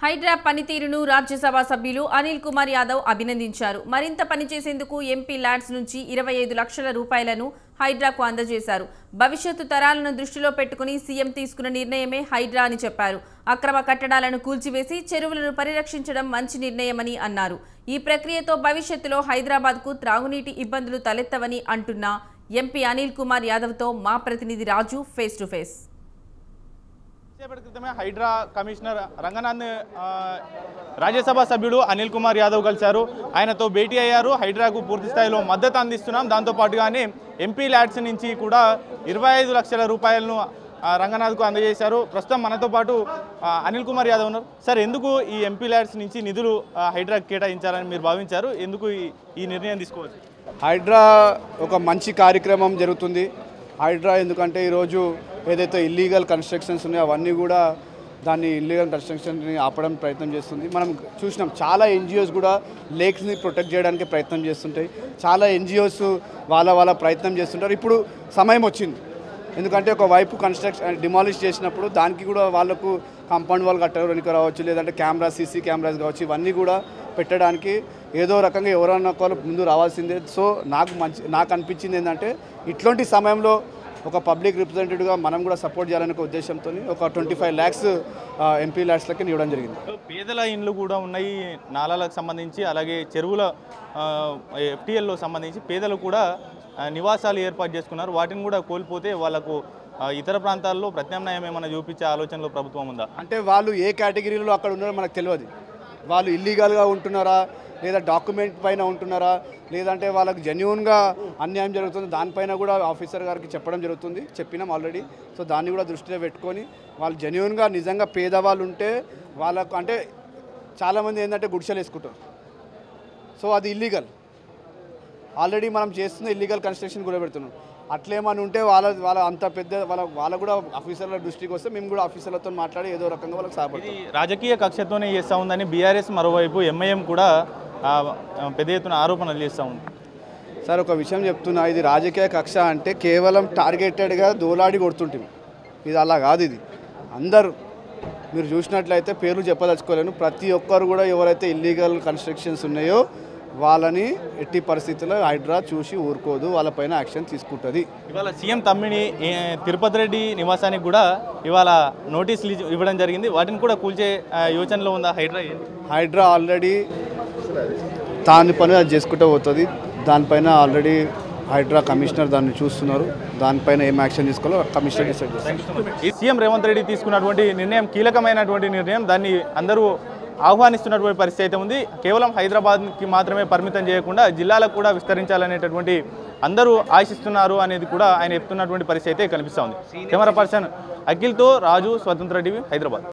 హైడ్రా పనితీరును రాజ్యసభ సభ్యులు అనిల్ కుమార్ యాదవ్ అభినందించారు మరింత పనిచేసేందుకు ఎంపీ ల్యాడ్స్ నుంచి ఇరవై ఐదు లక్షల రూపాయలను హైడ్రాకు అందజేశారు భవిష్యత్తు తరాలను దృష్టిలో పెట్టుకుని సీఎం తీసుకున్న నిర్ణయమే హైడ్రా అని చెప్పారు అక్రమ కట్టడాలను కూల్చివేసి చెరువులను పరిరక్షించడం మంచి నిర్ణయమని అన్నారు ఈ ప్రక్రియతో భవిష్యత్తులో హైదరాబాద్కు త్రాగునీటి ఇబ్బందులు తలెత్తవని అంటున్న ఎంపీ అనిల్ కుమార్ యాదవ్తో మా ప్రతినిధి రాజు ఫేస్ టు ఫేస్ సేపటి క్రితమే హైడ్రా కమిషనర్ రంగనాథ్ ఆ, రాజ్యసభ సభ్యుడు అనిల్ కుమార్ యాదవ్ కలిశారు ఆయనతో భేటీ అయ్యారు హైడ్రాకు పూర్తి స్థాయిలో మద్దతు అందిస్తున్నాం దాంతో పాటుగానే ఎంపీ ల్యాడ్స్ నుంచి కూడా ఇరవై ఐదు లక్షల రూపాయలను ఆ, రంగనాథ్కు అందజేశారు ప్రస్తుతం మనతో పాటు ఆ, అనిల్ కుమార్ యాదవ్ ఉన్నారు సార్ ఎందుకు ఈ ఎంపీ ల్యాడ్స్ నుంచి నిధులు ఆ, హైడ్రాకు కేటాయించాలని మీరు భావించారు ఎందుకు ఈ- ఈ నిర్ణయం తీసుకోవచ్చు హైడ్రా ఒక మంచి కార్యక్రమం జరుగుతుంది హైడ్రా ఎందుకంటే ఈరోజు ఏదైతే ఇల్లీగల్ కన్స్ట్రక్షన్స్ ఉన్నాయో అవన్నీ కూడా దాన్ని ఇల్లీగల్ కన్స్ట్రక్షన్ని ఆపడం ప్రయత్నం చేస్తుంది మనం చూసినాం చాలా ఎన్జిఓస్ కూడా లేక్స్ని ప్రొటెక్ట్ చేయడానికి ప్రయత్నం చేస్తుంటాయి చాలా ఎన్జిఓస్ వాళ్ళ వాళ్ళ ప్రయత్నం చేస్తుంటారు ఇప్పుడు సమయం వచ్చింది ఎందుకంటే ఒక వైపు కన్స్ట్రక్షన్ డిమాలిష్ చేసినప్పుడు దానికి కూడా వాళ్ళకు కాంపౌండ్ వాల్ కట్టడానికి రావచ్చు లేదంటే కెమెరా సీసీ కెమెరాస్ కావచ్చు ఇవన్నీ కూడా పెట్టడానికి ఏదో రకంగా ఎవరన్నా ఒకరు ముందు రావాల్సిందే సో నాకు మంచి నాకు అనిపించింది ఏంటంటే ఇట్లాంటి సమయంలో ఒక పబ్లిక్ రిప్రజెంటేటివ్గా మనం కూడా సపోర్ట్ చేయాలనే ఒక ఉద్దేశంతో ఒక ట్వంటీ ఫైవ్ ల్యాక్స్ ఎంపీ ల్యాక్స్లకి ఇవ్వడం జరిగింది పేదల ఇండ్లు కూడా ఉన్నాయి నాలాలకు సంబంధించి అలాగే చెరువుల ఎఫ్టీఎల్లో సంబంధించి పేదలు కూడా ఆ, నివాసాలు ఏర్పాటు చేసుకున్నారు వాటిని కూడా కోల్పోతే వాళ్ళకు ఆ, ఇతర ప్రాంతాల్లో ప్రత్యామ్నాయం ఏమైనా చూపించే ఆలోచనలో ప్రభుత్వం ఉందా అంటే వాళ్ళు ఏ కేటగిరీలో అక్కడ ఉన్నారో మనకు తెలియదు వాళ్ళు ఇల్లీగల్గా ఉంటున్నారా లేదా డాక్యుమెంట్ పైన ఉంటున్నారా లేదంటే వాళ్ళకి జెన్యున్గా అన్యాయం జరుగుతుంది దానిపైన కూడా ఆఫీసర్ గారికి చెప్పడం జరుగుతుంది చెప్పినాం ఆల్రెడీ సో దాన్ని కూడా దృష్టిలో పెట్టుకొని వాళ్ళు జెన్యున్గా నిజంగా పేదవాళ్ళు ఉంటే వాళ్ళకు అంటే చాలామంది ఏంటంటే గుడిసెలు వేసుకుంటారు సో అది ఇల్లీగల్ ఆల్రెడీ మనం చేస్తున్న ఇల్లీగల్ కన్స్ట్రక్షన్ కూడా పెడుతున్నాం అట్లేమని ఉంటే వాళ్ళ వాళ్ళ అంత పెద్ద వాళ్ళ వాళ్ళ కూడా ఆఫీసర్ల దృష్టికి వస్తే మేము కూడా ఆఫీసర్లతో మాట్లాడి ఏదో రకంగా వాళ్ళకి సహాయపడతాం ఇది రాజకీయ కక్షతోనే చేస్తూ ఉందని బీఆర్ఎస్ మరోవైపు ఎంఐఎం కూడా ఆ, పెద్ద ఎత్తున ఆరోపణలు చేస్తూ ఉంది సార్ ఒక విషయం చెప్తున్నా ఇది రాజకీయ కక్ష అంటే కేవలం టార్గెటెడ్గా దోలాడి కొడుతుంటుంది ఇది అలా కాదు ఇది అందరూ మీరు చూసినట్లయితే పేర్లు చెప్పదలుచుకోలేను ప్రతి ఒక్కరు కూడా ఎవరైతే ఇల్లీగల్ కన్స్ట్రక్షన్స్ ఉన్నాయో వాళ్ళని ఎట్టి పరిస్థితుల్లో హైడ్రా చూసి ఊరుకోదు వాళ్ళపైన యాక్షన్ తీసుకుంటుంది ఇవాళ సీఎం తమ్మిని ఏ, తిరుపతి రెడ్డి నివాసానికి కూడా ఇవాళ నోటీసులు ఇచ్చి- ఇవ్వడం జరిగింది వాటిని కూడా కూల్చే ఆ, యోచనలో ఉందా హైడ్రా ఏంటి? హైడ్రా ఆల్రెడీ దాని పని అది చేసుకుంటూ పోతుంది దానిపైన ఆల్రెడీ హైడ్రా కమిషనర్ దాన్ని చూస్తున్నారు దానిపైన ఏం యాక్షన్ తీసుకోవాలో కమిషనర్ డిసైడ్ చేస్తారు ఈ సీఎం రేవంత్ రెడ్డి తీసుకున్నటువంటి నిర్ణయం కీలకమైనటువంటి నిర్ణయం దాన్ని అందరూ ఆహ్వానిస్తున్నటువంటి పరిస్థితి అయితే ఉంది కేవలం హైదరాబాద్కి మాత్రమే పరిమితం చేయకుండా జిల్లాలకు కూడా విస్తరించాలనేటటువంటి అందరూ ఆశిస్తున్నారు అనేది కూడా ఆయన చెప్తున్నటువంటి పరిస్థితి అయితే కనిపిస్తూ ఉంది కెమెరా పర్సన్ అఖిల్తో రాజు స్వతంత్ర టీవీ హైదరాబాద్